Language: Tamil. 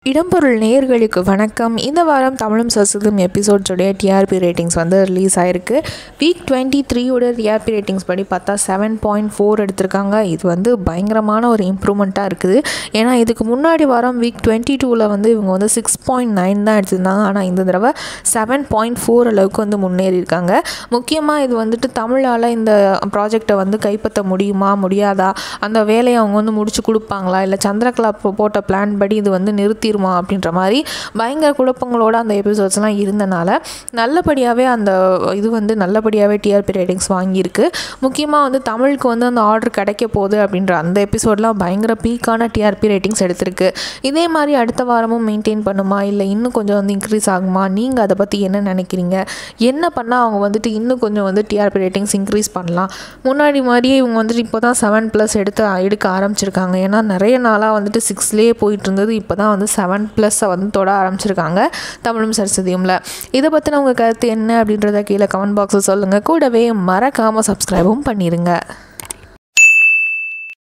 இடம்பொருள் நேயர்களுக்கு வணக்கம் இந்த வாரம் தமிழும் சசுதும் எபிசோட்ஸோடைய டிஆர்பி ரேட்டிங்ஸ் வந்து ரிலீஸ் ஆயிருக்கு வீக் டுவெண்ட்டி த்ரீயோட டிஆர்பி ரேட்டிங்ஸ் படி பார்த்தா செவன் பாயிண்ட் ஃபோர் எடுத்திருக்காங்க இது வந்து பயங்கரமான ஒரு இம்ப்ரூவ்மெண்ட்டாக இருக்குது ஏன்னா இதுக்கு முன்னாடி வாரம் வீக் டுவெண்ட்டி டூவில் வந்து இவங்க வந்து சிக்ஸ் பாயிண்ட் நைன் தான் எடுத்திருந்தாங்க ஆனால் இந்த தடவை செவன் பாயிண்ட் ஃபோர் அளவுக்கு வந்து முன்னேறி இருக்காங்க முக்கியமாக இது வந்துட்டு தமிழால் இந்த ப்ராஜெக்டை வந்து கைப்பற்ற முடியுமா முடியாதா அந்த வேலையை அவங்க வந்து முடிச்சு கொடுப்பாங்களா இல்லை சந்திரகலா போ- போட்ட பிளான் படி இது வந்து நிறுத்திடுமா அப்படின்ற மாதிரி பயங்கர குழப்பங்களோட அந்த எபிசோட்ஸ்லாம் இருந்தனால நல்லபடியாகவே அந்த இது வந்து நல்லபடியாகவே டிஆர்பி ரேட்டிங்ஸ் வாங்கியிருக்கு முக்கியமாக வந்து தமிழுக்கு வந்து அந்த ஆர்டர் கிடைக்க போகுது அப்படின்ற அந்த எபிசோட்லாம் பயங்கர பீக்கான டிஆர்பி ரேட்டிங்ஸ் எடுத்திருக்கு இதே மாதிரி அடுத்த வாரமும் மெயின்டைன் பண்ணுமா இல்லை இன்னும் கொஞ்சம் வந்து இன்க்ரீஸ் ஆகுமா நீங்கள் அதை பற்றி என்ன நினைக்கிறீங்க என்ன பண்ணால் அவங்க வந்துட்டு இன்னும் கொஞ்சம் வந்து டிஆர்பி ரேட்டிங்ஸ் இன்க்ரீஸ் பண்ணலாம் முன்னாடி மாதிரியே இவங்க வந்துட்டு இப்போ தான் செவன் ப்ளஸ் எடுத்து எடுக்க ஆரம்பிச்சிருக்காங்க ஏன்னா நிறைய நாளாக வந்துட்டு சிக்ஸ்லேயே போயிட்டு இருந்தது இப்போ தான் வந்து செவன் ப்ளஸ்ஸை வந்து தொட ஆரம்பிச்சிருக்காங்க தமிழும் சரஸ்வதியும்ல இதை பற்றின உங்கள் கருத்து என்ன அப்படின்றத கீழே கமெண்ட் பாக்ஸில் சொல்லுங்கள் கூடவே மறக்காமல் சப்ஸ்கிரைபும் பண்ணிடுங்க